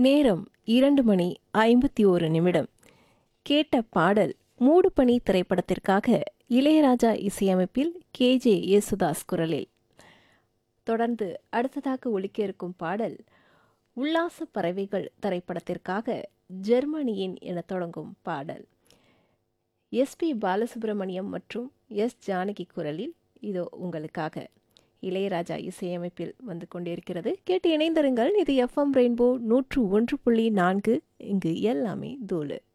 நேரம் இரண்டு மணி ஐம்பத்தி ஓரு நிமிடம் கேட்ட பாடல் மூடுபனி திரைப்படத்திற்காக இளையராஜா இசையமைப்பில் கே ஜே யேசுதாஸ் குரலில் தொடர்ந்து அடுத்ததாக ஒலிக்க இருக்கும் பாடல் உல்லாச பறவைகள் திரைப்படத்திற்காக ஜெர்மனியின் என தொடங்கும் பாடல் எஸ்பி பாலசுப்ரமணியம் மற்றும் எஸ் ஜானகி குரலில் இதோ உங்களுக்காக இளையராஜா இசையமைப்பில் வந்து கொண்டிருக்கிறது கேட்டு இணைந்திருங்கள் இது எஃப்எம் ரெயின்போ நூற்று ஒன்று புள்ளி நான்கு இங்கு எல்லாமே தூளு